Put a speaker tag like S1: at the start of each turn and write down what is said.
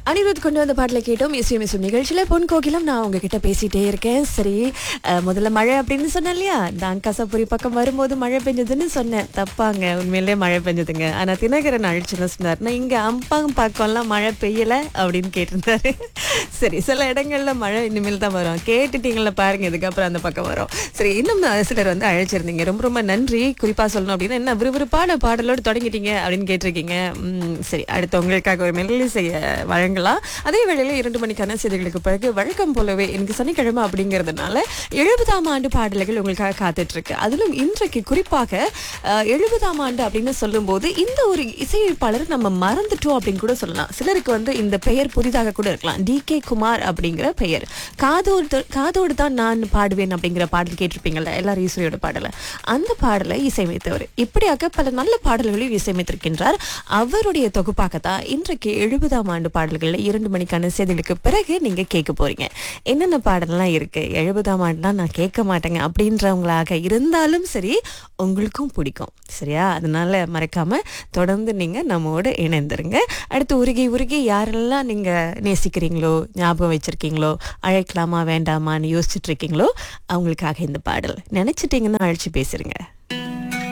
S1: அனிருத் கொண்டு வந்த பாட்டில் கேட்டோம் இசையும் இசையும் நிகழ்ச்சியில பொன் கோகிலம் நான் உங்ககிட்ட பேசிட்டே இருக்கேன் சரி அஹ், முதல்ல மழை அப்படின்னு சொன்னேன் இல்லையா இந்த அங்காசாபுரி பக்கம் வரும்போது மழை பெஞ்சதுன்னு சொன்னேன் தப்பாங்க உண்மையிலே மழை பெஞ்சதுங்க ஆனா தினகரன் அழிச்சுன்னு சொன்னார் நான் இங்க அம்பாங்க பக்கம்லாம் மழை பெய்யல அப்படின்னு கேட்டிருந்தாரு சரி சில இடங்கள்ல மழை இனிமேல் தான் வரும் கேட்டுட்டீங்களா பாருங்க இதுக்கப்புறம் அந்த பக்கம் வரும் சரி இன்னும் சிலர் வந்து அழைச்சிருந்தீங்க ரொம்ப ரொம்ப நன்றி குறிப்பா சொல்லணும் அப்படின்னா என்ன விறுவிறுப்பான பாடலோடு தொடங்கிட்டீங்க அப்படின்னு கேட்டிருக்கீங்க ம், சரி அடுத்து உங்களுக்காக ஒரு மெல்லிசை செய்ய வழங்கலாம் அதே வேளையில இரண்டு மணிக்கான செய்திகளுக்கு பிறகு வழக்கம் போலவே எனக்கு சனிக்கிழமை அப்படிங்கிறதுனால எழுபதாம் ஆண்டு பாடல்கள் உங்களுக்காக காத்துட்டு இருக்கு அதிலும் இன்றைக்கு குறிப்பாக அஹ், எழுபதாம் ஆண்டு அப்படின்னு சொல்லும்போது இந்த ஒரு இசையமைப்பாளர் நம்ம மறந்துட்டோம் அப்படின்னு கூட சொல்லலாம் சிலருக்கு வந்து இந்த பெயர் புதிதாக கூட இருக்கலாம் டி கே குமார் அப்படிங்கிற பெயர் காதோடு காதோடு தான் நான் பாடுவேன் அப்படிங்கிற பாடல் கேட்டிருப்பீங்கல்ல எல்லாரும் இசையோட பாடலை அந்த பாடலை இசையமைத்தவர் இப்படியாக பல நல்ல பாடல்களையும் இசையமைத்திருக்கின்றார் அவருடைய தொகுப்பாகத்தான் இன்றைக்கு எழுபதாம் ஆண்டு பாடல்கள்ல இரண்டு மணிக்கான செய்திகளுக்கு பிறகு நீங்க கேட்க போறீங்க என்னென்ன பாடல்லாம் இருக்கு எழுபதாம் ஆண்டுலாம் நான் கேட்க மாட்டேங்க அப்படின்றவங்களாக இருந்தாலும் சரி உங்களுக்கும் பிடிக்கும் சரியா அதனால மறக்காம தொடர்ந்து நீங்க நம்மோடு இணைந்துருங்க அடுத்து உருகி உருகி யாரெல்லாம் நீங்க நேசிக்கிறீங்களோ ஞாபகம் வச்சிருக்கீங்களோ அழைக்கலாமா வேண்டாமான்னு யோசிச்சுட்டு இருக்கீங்களோ அவங்களுக்காக இந்த பாடல் நினைச்சிட்டீங்கன்னா அழைச்சு பேசுறீங்க